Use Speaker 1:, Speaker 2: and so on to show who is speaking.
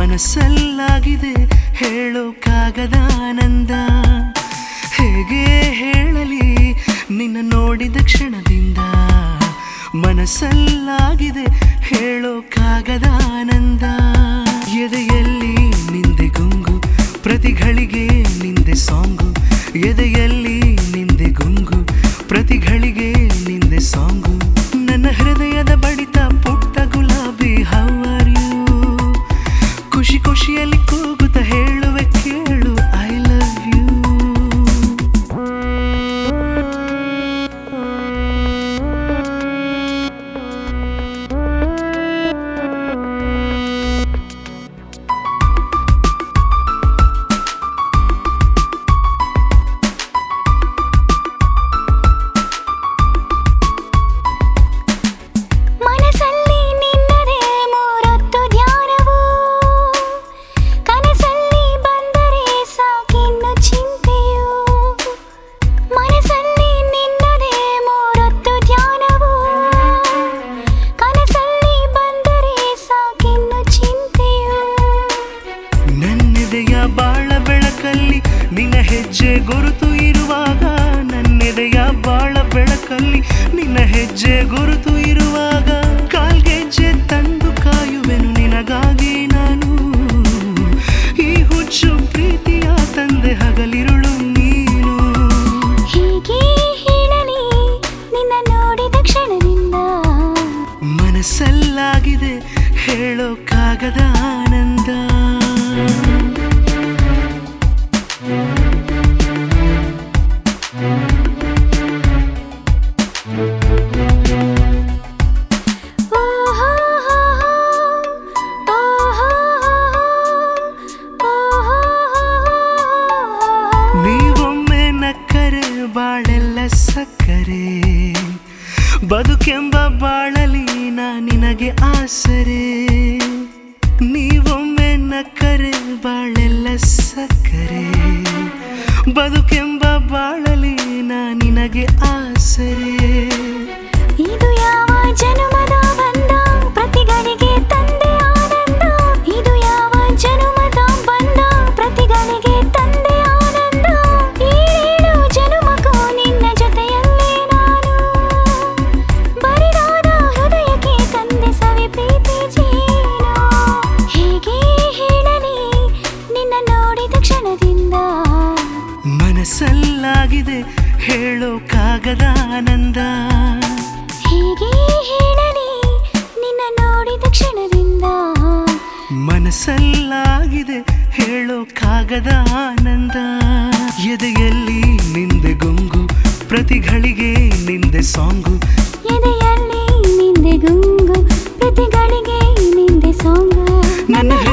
Speaker 1: ಮನಸ್ಸಲ್ಲಾಗಿದೆ ಹೇಳೋಕ್ಕಾಗದ ಆನಂದ ಹೇಗೆ ಹೇಳಲಿ ನಿನ್ನ ನೋಡಿದ ಕ್ಷಣದಿಂದ ಮನಸ್ಸಲ್ಲಾಗಿದೆ ಹೇಳೋಕ್ಕಾಗದ ಆನಂದ ಎದೆಯಲ್ಲಿ ನಿಂದೆ ಗುಂಗು ಪ್ರತಿಗಳಿಗೆ ನಿಂದೆ ಸಾಂಗು ಎದೆಯಲ್ಲಿ ನಿಂದೆ ಗುಂಗು ಪ್ರತಿಗಳಿಗೆ ನಿಂದೆ ಸಾಂಗು ನನ್ನ ಹೃದಯದ ಬಡಿತ ಪುಟ್ಟ ಗುಲಾಬಿ ಹವರ್ ಯು ಖುಷಿ ಖುಷಿಯಲ್ಲಿ ಕೂಗುತ್ತ ಹೇಳುವೆ ಕೇಳು ಐ ಲವ್ ಯು
Speaker 2: ಮನಸ್ಸಲ್ಲಿ ನಿನ್ನದೇ ಮೂರೊತ್ತು ಧ್ಯಾನವು ಕನಸಲ್ಲಿ ಬಂದರೆ ಸಾಕಿನ್ನು ಚಿಂತೆಯು ಮನಸ್ಸಲ್ಲಿ ನಿನ್ನದೇ ಮೂರೊತ್ತು ಧ್ಯಾನವು ಕನಸಲ್ಲಿ ಬಂದರೆ ಸಾಕಿನ್ನು ಚಿಂತೆಯು
Speaker 1: ನನ್ನೆದೆಯ ಬಾಳ ಬೆಳಕಲ್ಲಿ ನಿನ್ನ ಹೆಜ್ಜೆ ಗುರುತು ಇರುವಾಗ ನನ್ನೆದೆಯ ಬಾಳ ಬೆಳಕಲ್ಲಿ ನಿನ್ನ ಹೆಜ್ಜೆ ಗುರುತು ಇರುವಾಗ ಕಾಲ್ಗೆಜ್ಜೆ ತಂದು ಕಾಯುವೆನು ನಿನಗಾಗಿ ನಾನು ಈ ಹುಚ್ಚು ಪ್ರೀತಿಯ ತಂದೆ ಹಗಲಿರುಳು ನೀನು
Speaker 2: ಹೀಗೆ ಹೇಳಲಿ ನಿನ್ನ ನೋಡಿದ ಕ್ಷಣದಿಂದ
Speaker 1: ಮನಸ್ಸಲ್ಲಾಗಿದೆ ಹೇಳೋಕ್ಕಾಗದ ಆನಂದ
Speaker 2: ಓಹೋ ಓಹೋ
Speaker 1: ನೀವೊಮ್ಮೆ ನಕ್ಕರೆ ಬಾಳೆಲ್ಲ ಸಕ್ಕರೆ ಬದುಕೆಂಬ ಬಾಳಲಿ ನಾ ನಿನಗೆ ಆಸರೆ ನೀವೊಮ್ಮೆ ನಕ್ಕರೆ ಬಾಳೆಲ್ಲ ಸಕ್ಕರೆ ಬದುಕೆಂಬ ಬಾಳಲಿ ನಾ ನಿನಗೆ ಆಸರೆ
Speaker 2: ಇದು ಯಾವ ಜನುಮದ ಬಂದ ಪ್ರತಿಗಳಿಗೆ ತಂದೆ ಆನಂದ ಇದು ಯಾವ ಜನುಮದ ಬಂದ ಪ್ರತಿಗಳಿಗೆ ತಂದೆ ಆನಂದ ಏಳೇಳು ಜನುಮಕ್ಕೂ ನಿನ್ನ ಜೊತೆಯಲ್ಲೇ ನಾನು ಬರಿದಾದ ಹೃದಯಕ್ಕೆ ತಂದೆ ಸವಿ ಪ್ರೀತಿ ಜೀನು ಹೇಗೆ ಹೇಳಲಿ ನಿನ್ನ ನೋಡಿದ ಕ್ಷಣದಿಂದ
Speaker 1: ಮನಸ್ಸಲ್ಲಾಗಿದೆ ಹೇಳೋಕ್ಕಾಗದ ಆನಂದ
Speaker 2: ಹೇಗೆ ಹೇಳಲಿ ನಿನ್ನ ನೋಡಿದ ಕ್ಷಣದಿಂದ
Speaker 1: ಮನಸ್ಸಲ್ಲಾಗಿದೆ ಹೇಳೋಕ್ಕಾಗದ ಆನಂದ ಎದೆಯಲ್ಲಿ ನಿಂದೆ ಗುಂಗು ಪ್ರತಿಗಳಿಗೆ ನಿಂದೆ ಸಾಂಗು
Speaker 2: ಎದೆಯಲ್ಲಿ ನಿಂದೆ ಗುಂಗು ಪ್ರತಿಗಳಿಗೆ ನಿಂದೆ ಸಾಂಗು
Speaker 1: ನನ್ನ